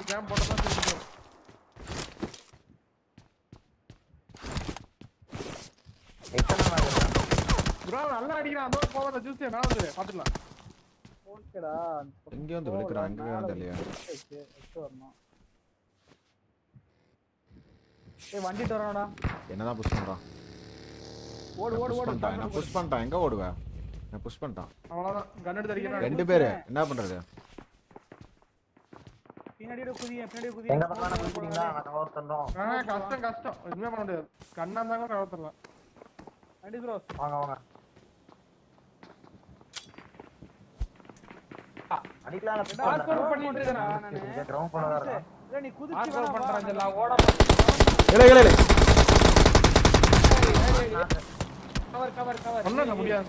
Game போட்டா தான் தெரியும் எத்தனை நாள் ஆகுது? ப்ரோ நல்லா அடிக்கிறான் அதோ போவாத ஜூஸ் மேல வந்து பாத்துக்கலாம் ஓகேடா எங்க வந்து விழுக்குறான் எங்க வந்து இல்லையா வரணும் ஏய் வண்டிட்டு வரோடா என்னதான் புஷ் பண்றான் ஓடு ஓடு புஷ் ஓடு பண்ணிட்டான் என்ன புஷ் பண்ணிட்டான் எங்க ஓடுவேன் நான் புஷ் பண்ணிட்டான் அவ்வளவுதான் கன் எடுத்து அடிக்கிறான் ரெண்டு பேரு என்ன பண்றது பின்னாடியே குதிய பின்னாடியே எங்க குதிய பக்கம் குளிக்கிறீங்களா நான் கவர் தந்தோம் ஆ கஷ்டம் கஷ்டம் எதுவுமே பண்ண முடியாது கண்ணா இருந்தாங்க கவர்த்தரலாம் அடி ப்ரோ வாங்க வாங்க ஆ, அடிக்கலாம் Hardcore பண்ணிட்டு இருக்கேன் நானு. கிரவுண்ட் பண்ணதா இருக்கேன் இல்ல நீ குதிச்சு ஆர்கர் வேணா வா. பண்றான் ஜெல்லா ஓட இல்ல இல்ல இல்ல கவர் கவர் கவர் ஒண்ணும் இல்ல முடியாது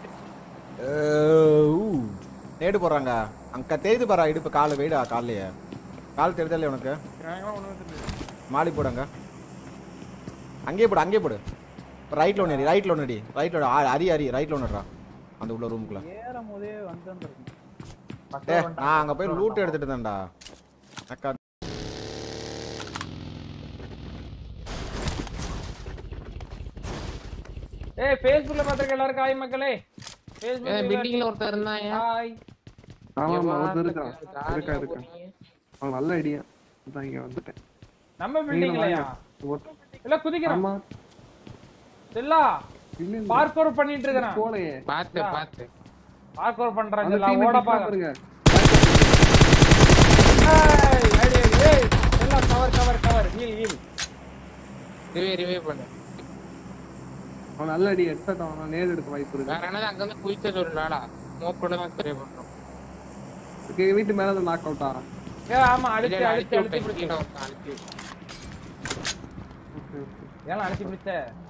அஹ், ஊ. நேடு போடுறாங்க அங்க தெரியுது பாரா இடுப்பு காலு வெயிடா காலையே கால் தெரியுதா உனக்கு எனக்கு ஒண்ணுமே தெரியல மாலி போடுங்க அங்கேயே போடு அங்கேயே போடு ரைட்ல ஒன்று அடி ரைட்ல ஒன்று அடி ரைட்ல அரி அரி ரைட்ல ஒன்றுடா அந்த உள்ள ரூமுக்குள்ள ஏறும் போதே வந்து ஏ நான் அங்க போய் லூட் எடுத்துட்டு இருந்தேன்டா அக்கா ஏய் ஃபேஸ்புக்ல பாத்துக்க எல்லாரும் காய் மக்களே ஏய், ஃபேஸ்புக் பில்டிங்ல ஒருத்தர் இருந்தான் ஹாய் ஆமா ஆமா எவ்வளவு ஒருத்தன் இருக்கான் ஜாலியா இருக்கா இருக்கா போறீங்க. அவன் நல்ல ஐடியா அதான் இங்க வந்துட்டேன் நம்ம பில்டிங்லயா ஒருத்தன் இல்ல குதிக்கிறான் ஆமா செல்லா இல்ல இல்ல பார்க்கோர் பண்ணிட்டு இருக்கறான் போலையே பாத்து பாத்து பார்க்கோர் பண்றான் அந்த செல்லா team ஓட கிட்ட பாக்க பாருங்க ஏய் அடி அடி ஏய் செல்லா cover cover cover heel heel ரிவே ரிவே பண்ணு அவன் நல்ல ஐடியா ஹெட்செட் அவன் நேர் எடுக்க வாய்ப்பு இருக்கு வேற என்னது அங்க இருந்து குயிக்க சொல்லலாடா மோக்கோட தான் ட்ரை பண்றோம் ஓகே வீட்டு மேல தான் நாக் அவுட்டா ஏய் ஆமா இல்ல, அடிச்சு இல்ல, அடிச்சு அழுத்தி அடிச்சு விட்டேன், கீழே பிடிச்சு உட்காந்து அழுத்தி விட்டேன். ஓகே ஓகே ஏன் அடிச்சு பிடிச்ச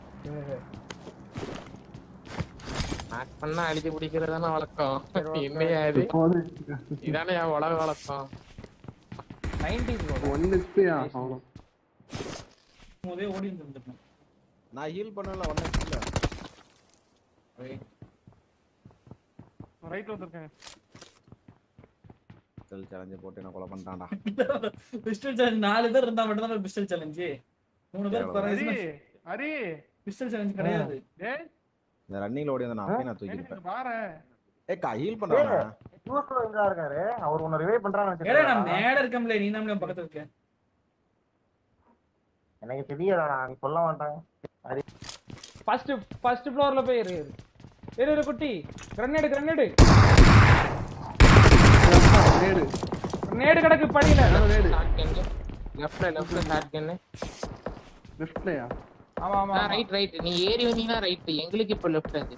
knock பண்ணா அழுத்தி பிடிக்கிறதானே வழக்கம் என்னையா இது இதானே என் உலக வழக்கம் 90s bro ஒன் ஹெச்பியா அவ்வளோ போதே ஓடி வந்துட்டேன் நான் ஹீல் பண்ணல ஒன்றும் இல்ல ரைட்ல வந்திருக்கேன் செல் சேலஞ்சு போட்டு என்ன கொலை பண்ணிட்டான்டா பிஸ்டல் சேலஞ்ச் நாலு பேர் இருந்தா மட்டும் தான் பிஸ்டல் சேலஞ்சு மூணு பேர் ஹரி குறைஞ்சு ஹரி பிஸ்டல் சேலஞ்ச் கிடையாது டேய் இந்த ரன்னிங்ல ஓடி வந்து நான் அப்பயே நான் எனக்கு தூக்கிருப்பேன் பாரு ஏக்கா ஹீல் பண்றாங்க யூஸ்ல எங்க இருக்காரு அவர் உன்னை ரிவைவ் பண்றான்னு ஏடா நான் நினைச்சிட்டு மேல இருக்கம்ல நீ தான் பக்கத்துல இருக்க எனக்கு தெரியலடா நீ சொல்ல மாட்டேன் ஃபர்ஸ்ட் ஃபர்ஸ்ட் ஃப்ளோர்ல போய் இரு இரு. இரு இரு குட்டி கிரனேடு கிரனேடு நேடு நேடு கிடக்கு படியில நேடு ஷாட்கன்னு லெஃப்ட்ல லெஃப்ட்ல ஷாட்கன்னு லெஃப்ட்லயா ஆமா ஆமா ஆமா. ரைட் ரைட் நீ ஏறி வந்தீங்கன்னா ரைட் எங்களுக்கு இப்ப லெஃப்ட் அது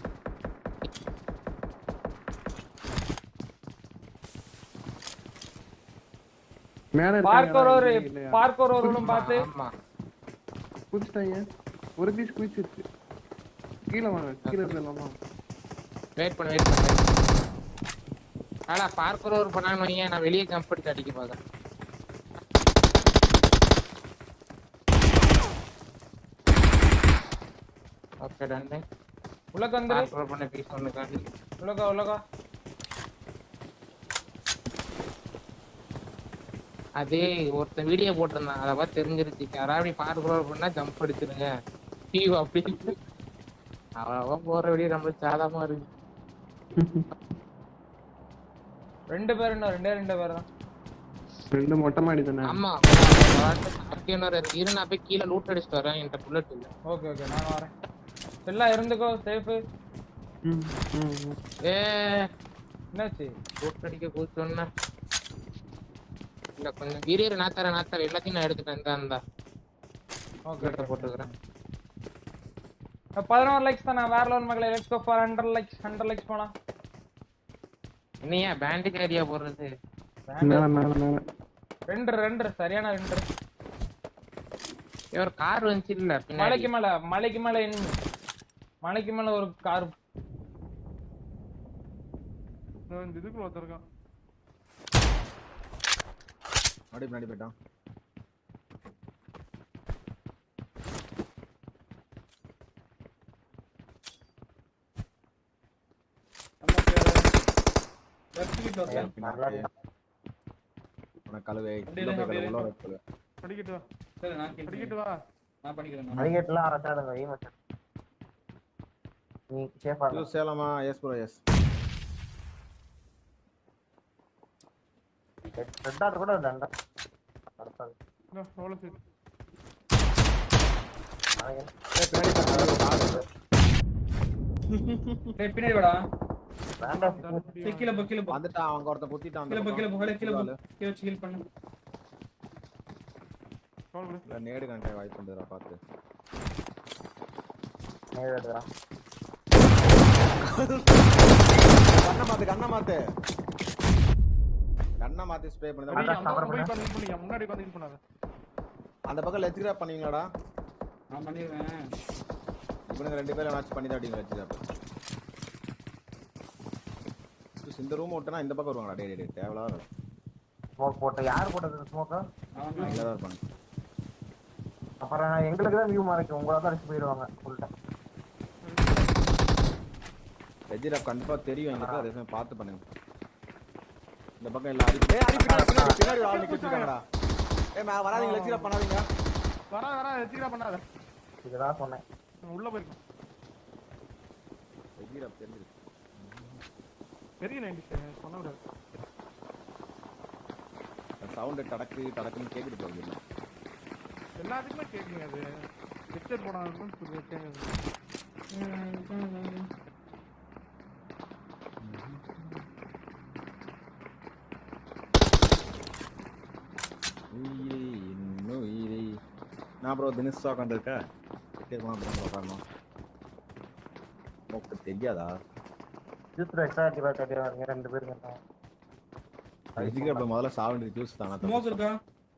மேல பார்க்கர் ஒரு இருக்காங்க இல்லையா பார்க்கர் ஒரு room பார்த்து ஆமா குதிச்சிட்டாங்க ஒரு பீஸ் குதிச்சிருச்சு கீழே வாங்க கீழே போயிடலாமா வெயிட் பண்ணு வெயிட் பண்ணு ஆடா பார்க்கற ஒரு பண்ணான்னு வையேன் நான் வெளியே ஜம்ப் அடிச்சு அடிக்க பாக்கிறேன் ஓகே டன் உள்ளக்க வந்துரு பார்க்கற பண்ண பீஸ் ஒன்று காட்டி உள்ளக்கா உள்ளக்கா அதே ஒருத்தன் வீடியோ போட்டிருந்தான் அதை பார்த்து தெரிஞ்சிருச்சு யாராவது பார்க்கற பண்ணா ஜம்ப் அடிச்சிருங்க டிவி அப்படி அவன் அவன் போற வீடியோ நம்மளுக்கு சாதமா இருக்கு ரெண்டு பேர் இன்னும் ரெண்டே ரெண்டு பேர் தான் ரெண்டு மொட்டை மாடி தானே ஆமா சார்க்கியனர் இரு நான் போய் கீழே லூட் அடிச்சுட்டு வரேன் என்கிட்ட புல்லட் இல்ல ஓகே ஓகே நான் வரேன் எல்லாம் இருந்துக்கோ சேஃப் ம் ம் ம். ஏ என்னாச்சு லூட் அடிக்க கூச்சோன்னா இல்ல கொஞ்சம் இரு இரு நான் தரேன் நான் தரேன் எல்லாத்தையும் நான் எடுத்துட்டேன் இந்த அந்த ஓகே புல்லட்டை போட்டுக்கிறேன் பதினோரு லைக்ஸ் தான் நான் வேற லோன் மகளே let's go for hundred likes hundred likes போலாம் என்னையா பேண்டேஜ் ஏரியா போடுறது மேல மேல மேல ரெண்டு ரெண்டு சரியான ரெண்டு ஏய், ஒரு கார் வந்துச்சு இல்ல பின்னாடி மலைக்கு மேல மலைக்கு மேல enemy. மலைக்கு மேல ஒரு கார் இதோ இந்த இதுக்குள்ள ஒருத்தருக்கான் அப்படி பின்னாடி போயிட்டான் லெஃப்ட் கிட்ட பின்னாடி. நான் கழுவே அப்படியே உள்ள போய் அப்படியே கழுவு, உள்ள போய் கழுவு. படிக்கிட்டு வா சரி நான் kill படிக்கிட்டு பண்ணிக்கிறேன். வா நான் பண்ணிக்கிறேன் நான். அடிக்கட்டுலாம் அரசாதுங்க ஈ மச்சான் நீ சேஃபா இது சேலமா yes bro yes red dot கூட தண்டா அடுத்தது எவ்வளோ சீட் நாளைக்கு டேய், பின்னாடி வாடா வேண்டாம் டேய், கீழே போ கீழே போ வந்துட்டான் அவங்க ஒருத்தன் குத்திட்டான் கீழே போ கீழே போ கீழே போ ஆளு. கீழே வச்சு ஹீல் பண்ணு கால் பண்ணு இல்ல நேடு கண்டே வாய்ப்பு வந்துடா பார்த்து நேரா எடுக்கிறான் கண்ணை மாத்து கண்ணை மாத்து கண்ணை மாத்தி ஸ்ப்ரே பண்ணி அப்படியே அதான் அந்த பக்கம் cover போய் உட்கார்ந்து use பண்ணிக்க. முன்னாடி உட்காந்து யூஸ் பண்ணாத அந்த பக்கம் லெச் கிராப் பண்ணீங்களாடா நான் பண்ணிடுவேன் இவனுங்க ரெண்டு பேரும் மேட்ச் பண்ணி தான் அடிங்க லெச் கிராப் இந்த ரூம் விட்டனா இந்த பக்கம் வருவாங்கடா டே டே, டே தேவையில்லாத ஸ்மோக் போட்டு யார் போட்டது ஸ்மோக்கு அவன் இங்கே தான் இருப்பாங்க அப்புறம் எங்களுக்கு தான் வியூ மறைக்கும் உங்களை தான் அடிச்சு போயிடுவாங்க ஃபுல்ட்டா லெச் கிராப் கண்டிப்பா தெரியும் எங்களுக்கு அதே சமயம் பார்த்து பண்ணுங்க இந்த பக்கம் எல்லாம் அடி ஏய் அடி பின்னாடி பின்னாடி பின்னாடி ஒரு ஆள் நிக்க வச்சிருக்காங்கடா ஏய் மே- வராதீங்க லெச் கிராப் பண்ணாதீங்க வரா வரா வச்சுக்கிறா பண்ணாத இதுதான் சொன்னேன் நான் உள்ள போயிருக்கேன் லெச் கிராப் தெரிஞ்சிருக்கு பெரிய நைன்டி பண்ண கூடாது சவுண்டு டடக்கு டடக்குன்னு கேக்குது போகுது எல்லாத்துக்குமே கேட்குங்க அது ஹெட்செட் போடாதுன்னு கேட்குது உயிரே இன்னும் உயிரே நான் ப்ரோ தினேஷ் உட்காந்துருக்க கேட்கலாம் ப்ரோ உட்காரணும் உனக்கு தெரியாதா ஜூஸ் எக்ஸ்ட்ரா அடி பேக் அடிவாங்க ரெண்டு பேரும் இருக்காங்க. இதுக்கு அப்படி முதல்ல சாவண்டி ஜூஸ் தானே ஸ்மோக் இருக்கா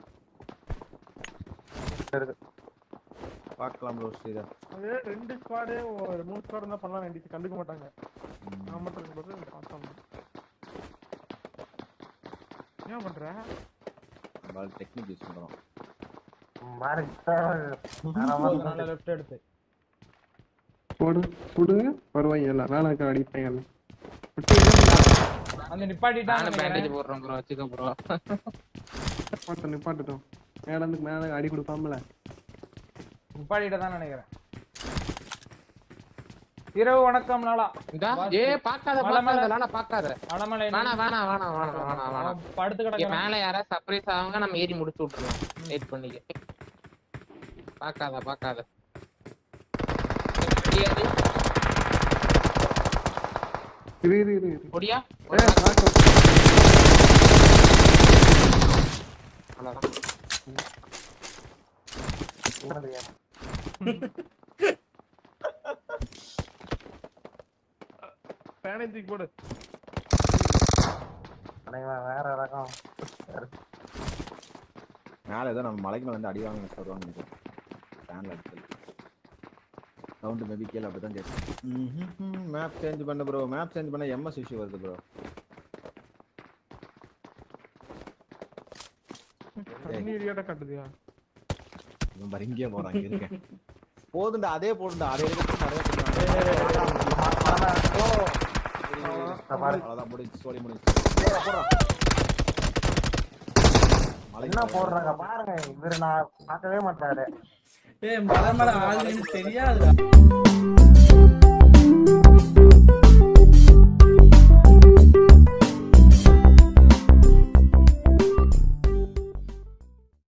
இருக்கு. பார்க்கலாம் ப்ரோ ஸ்ரீதர் அது ரெண்டு ஸ்குவாடு ஒரு மூணு ஸ்குவாடு தான் பண்ணலாம் நைன்டி கண்டுக்க மாட்டாங்க நான் மட்டும் இருக்கும்போது பார்த்தோம் ஏன் பண்ற நம்மளால டெக்னிக் யூஸ் பண்ணுறோம் மாறி சார் நல்ல லெஃப்ட் எடுத்து போடு கொடுங்க வருவாங்க எல்லாம் மேல இருக்க அடிப்பாங்க எல்லாம் அந்த நிப்பாட்டிட்டான் நானும் பேண்டேஜ் போடுறேன் ப்ரோ வச்சுக்க ப்ரோ நிப்பாட்டு நிப்பாட்டுட்டோம் மேல இருந்து மேல அடி கொடுப்பாமல நிப்பாட்டிட்ட தான் நினைக்கிறேன் இரவு வணக்கம் நாளா இந்தா ஏ பாக்காத மலை மேல. பாக்காத லால பாக்காத மணமலை வேணாம் வேணாம் வேணாம் வேணாம் வேணாம் வேணாம் படுத்து இங்க கிடக்குறான் மேல யாராவது சர்ப்ரைஸ் ஆவாங்க நம்ம ஏறி முடிச்சு விட்டுருவோம் வெயிட் பண்ணிக்க பாக்காத பாக்காத முடியாது இரு இரு இரு இரு முடியா ஏ, பாக்கம். அவ்வளவுதான் பேனை தூக்கி போடு வேற ரகம் மேலே ஏதோ நம்ம மலைக்கு மேலே வந்து அடி வாங்க வருவாங்க நினைக்கிறேன் ஃபேனில் அடிச்சது சவுண்டு மேபி கீழே அப்படி தான் கேட்கும் மேப் சேஞ்ச் பண்ண ப்ரோ மேப் சேஞ்ச் பண்ண எம்எஸ் இஷ்யூ வருது ப்ரோ தண்ணி இடியாட்ட காட்டுதியா இவன் பாரு இங்கேயே போறான் இங்க இருக்கேன் போதுண்டா அதே போதுண்டா அதே எடுத்து நிறைய அவ்வளோதான் முடிஞ்சு சோழி முடிஞ்சு போடா, போடா. மலைக்கு என்ன மேல போடுறாங்க பாருங்க இவரு நான் பார்க்கவே மாட்டாரு ஏய் மலை மேல ஆளுன்னு தெரியாதுடா